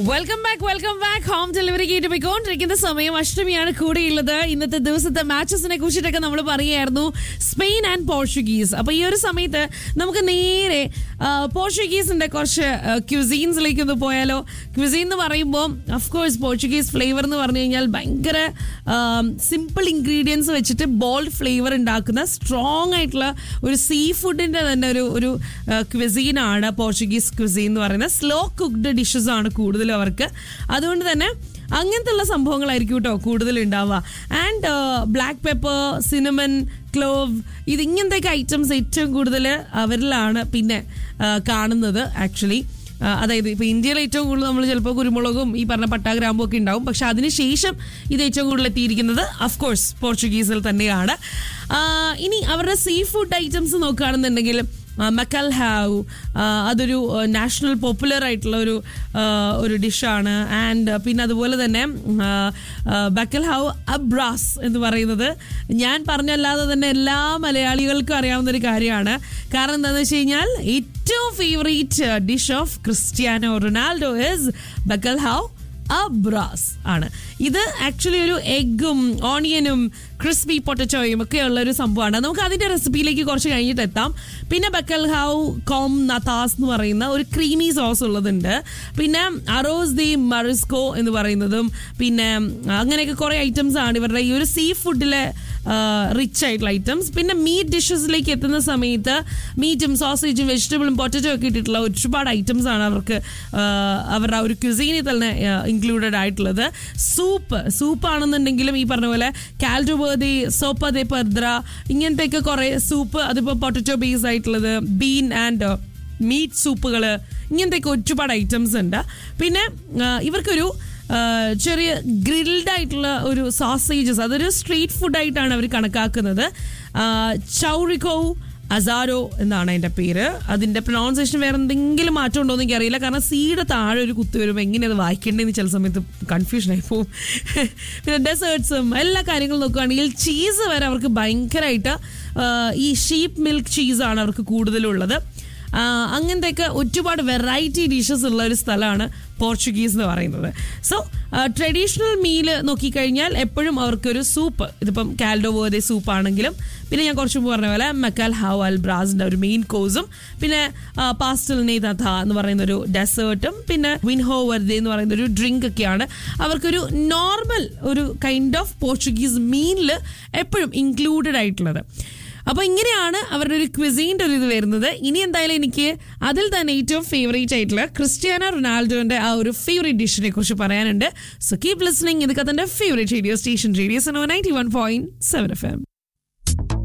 welcome back welcome back home delivery കേട്ട് പോയിക്കൊണ്ടിരിക്കുന്ന സമയം അഷ്ടമിയാണ് കൂടെയുള്ളത് ഇന്നത്തെ ദിവസത്തെ മാച്ചസിനെ കുറിച്ചിട്ടൊക്കെ നമ്മൾ പറയുകയായിരുന്നു സ്പെയിൻ ആൻഡ് പോർച്ചുഗീസ് അപ്പൊ ഈ ഒരു സമയത്ത് നമുക്ക് നേരെ ആ, പോർച്ചുഗീസിന്റെ കുറച്ച് ക്യൂസീൻസിലേക്ക് ഒന്ന് പോയാലോ ക്യൂസീൻ എന്ന് പറയുമ്പോൾ കോഴ്സ് പോർച്ചുഗീസ് ഫ്ലേവർ എന്ന് പറഞ്ഞു കഴിഞ്ഞാൽ ഭയങ്കര സിമ്പിൾ ഇൻഗ്രീഡിയൻസ് വെച്ചിട്ട് ബോൾഡ് ഫ്ലേവർ ഉണ്ടാക്കുന്ന സ്ട്രോങ് ആയിട്ടുള്ള ഒരു സീ ഫുഡിന്റെ തന്നെ ഒരു ഒരു ക്വിസീനാണ് പോർച്ചുഗീസ് ക്വിസീൻ എന്ന് പറയുന്നത് സ്ലോ കുക്ക്ഡ് ഡിഷസ് ആണ് കൂടുതലും അവർക്ക് അതുകൊണ്ട് തന്നെ അങ്ങനത്തെ ഉള്ള സംഭവങ്ങളായിരിക്കും കേട്ടോ കൂടുതൽ ഉണ്ടാവുക and black pepper cinnamon clove ഇത് ഇങ്ങനത്തെയൊക്കെ ഐറ്റംസ് ഏറ്റവും കൂടുതൽ അവരിലാണ് പിന്നെ ആ, കാണുന്നത് ആക്ച്വലി അതായത് ഇപ്പോൾ ഇന്ത്യയിൽ ഏറ്റവും കൂടുതൽ നമ്മൾ ചിലപ്പോൾ കുരുമുളകും ഈ പറഞ്ഞ പട്ടാഗ്രാമ്പും ഒക്കെ ഉണ്ടാവും പക്ഷെ അതിനുശേഷം ഇത് ഏറ്റവും കൂടുതൽ എത്തിയിരിക്കുന്നത് അഫ്കോഴ്സ് പോർച്ചുഗീസിൽ തന്നെയാണ് ആ, ഇനി അവരുടെ സീ ഫുഡ് ഐറ്റംസ് നോക്കുകയാണെന്നുണ്ടെങ്കിൽ മക്കൽ ഹാവ് അതൊരു നാഷണൽ പോപ്പുലർ ആയിട്ടുള്ള ഒരു ആ, ഒരു ഡിഷാണ് ആൻഡ് പിന്നെ അതുപോലെ തന്നെ ബക്കൽ ഹാവ് അബ്രാസ് എന്ന് പറയുന്നത് ഞാൻ പറഞ്ഞല്ലാതെ തന്നെ എല്ലാ മലയാളികൾക്കും അറിയാവുന്ന ഒരു കാര്യമാണ് കാരണം എന്താണെന്ന് വെച്ച് കഴിഞ്ഞാൽ ഏറ്റവും favourite dish of Cristiano Ronaldo is ബക്കൽ ഹാവ് അബ്രാസ് ആണ് ഇത് ആക്ച്വലി ഒരു എഗ്ഗും ഓണിയനും ക്രിസ്പി പൊട്ടറ്റോയും ഒക്കെ ഉള്ള ഒരു സംഭവമാണ് നമുക്ക് അതിന്റെ റെസിപ്പിയിലേക്ക് കുറച്ച് കഴിഞ്ഞിട്ട് എത്താം പിന്നെ ബക്കൽ ഹൗ കോം നതാസ് എന്ന് പറയുന്ന ഒരു ക്രീമി സോസ് ഉള്ളതുണ്ട് പിന്നെ അറോസ് ദി മറിസ്കോ എന്ന് പറയുന്നതും പിന്നെ അങ്ങനെയൊക്കെ കുറേ ഐറ്റംസ് ആണ് ഇവരുടെ ഈ ഒരു സീ ഫുഡിലെ റിച്ച് ആയിട്ടുള്ള ഐറ്റംസ് പിന്നെ മീറ്റ് ഡിഷസിലേക്ക് എത്തുന്ന സമയത്ത് മീറ്റും സോസേജും വെജിറ്റബിളും പൊട്ടറ്റോ ഒക്കെ ഇട്ടിട്ടുള്ള ഒരുപാട് ഐറ്റംസ് ആണ് അവർക്ക് ആ, അവരുടെ ആ ഒരു ക്യുസീനിൽ തന്നെ ഇൻക്ലൂഡഡ് ആയിട്ടുള്ളത് സൂപ്പ് സൂപ്പ് ആണെന്നുണ്ടെങ്കിലും ഈ പറഞ്ഞ പോലെ കാൽഡോബേദി സോപ്പ ദെ പർദ്ര ഇങ്ങനത്തെയൊക്കെ കുറേ സൂപ്പ് അതിപ്പോൾ പൊട്ടറ്റോ ബേസ് ആയിട്ടുള്ളത് ബീൻ ആൻഡ് മീറ്റ് സൂപ്പുകൾ ഇങ്ങനത്തെയൊക്കെ ഒരുപാട് ഐറ്റംസ് ഉണ്ട് പിന്നെ ആ, ഇവർക്കൊരു ആ, ചെറിയ ഗ്രിൽഡ് ആയിട്ടുള്ള ഒരു സോസേജസ് അതൊരു സ്ട്രീറ്റ് ഫുഡായിട്ടാണ് അവർ കണക്കാക്കുന്നത് ചൗറിക്കോ അസാരോ എന്നാണ് അതിൻ്റെ പേര് അതിൻ്റെ പ്രൊനൗൺസിയേഷൻ വേറെ എന്തെങ്കിലും മാറ്റം ഉണ്ടോ എന്ന് എനിക്കറിയില്ല കാരണം സീയുടെ താഴെ ഒരു കുത്തി വരുമ്പോൾ എങ്ങനെ അത് വായിക്കേണ്ടതെന്ന് ചില സമയത്ത് കൺഫ്യൂഷൻ ആയി പോകും പിന്നെ ഡെസേർട്സും എല്ലാ കാര്യങ്ങളും നോക്കുകയാണെങ്കിൽ ചീസ് വരെ അവർക്ക് ഭയങ്കരമായിട്ട് ആ, ഈ ഷീപ്പ് മിൽക്ക് ചീസാണ് അവർക്ക് കൂടുതലുള്ളത് ആ, അങ്ങനത്തെയൊക്കെ ഒരുപാട് വെറൈറ്റി ഡിഷസ് ഉള്ള ഒരു സ്ഥലമാണ് പോർച്ചുഗീസ് എന്ന് പറയുന്നത് സോ ട്രഡീഷണൽ മീല് നോക്കിക്കഴിഞ്ഞാൽ എപ്പോഴും അവർക്കൊരു സൂപ്പ് ഇതിപ്പം കാൽഡോവോതെ സൂപ്പ് ആണെങ്കിലും പിന്നെ ഞാൻ കുറച്ച് മുമ്പ് പറഞ്ഞ പോലെ മെക്കാൽ ഹാവ് അൽ ബ്രാസിന്റെ ഒരു മെയിൻ കോഴ്സും പിന്നെ പാസ്റ്റൽ നെയ്തഥ എന്ന് പറയുന്ന ഒരു ഡെസേർട്ടും പിന്നെ വിൻഹോ വർദെ എന്ന് പറയുന്ന ഒരു ഡ്രിങ്ക് ഒക്കെയാണ് അവർക്കൊരു നോർമൽ ഒരു കൈൻഡ് ഓഫ് പോർച്ചുഗീസ് മീനിൽ എപ്പോഴും ഇൻക്ലൂഡഡ് ആയിട്ടുള്ളത് അപ്പോൾ ഇങ്ങനെയാണ് അവരുടെ ഒരു ക്വിസീൻ്റെ ഒരു ഇത് വരുന്നത് ഇനി എന്തായാലും എനിക്ക് അതിൽ തന്നെ ഏറ്റവും ഫേവറേറ്റ് ആയിട്ടുള്ള ക്രിസ്ത്യാനോ റൊണാൾഡോന്റെ ആ ഒരു ഫേവറേറ്റ് ഡിഷിനെ കുറിച്ച് പറയാനുണ്ട് സോ കീപ് ലിസ്ണിംഗ് ഇതൊക്കെ തന്റെ ഫേവറേറ്റ് റേഡിയോ സ്റ്റേഷൻ റേഡിയോ സോ ninety one point seven F M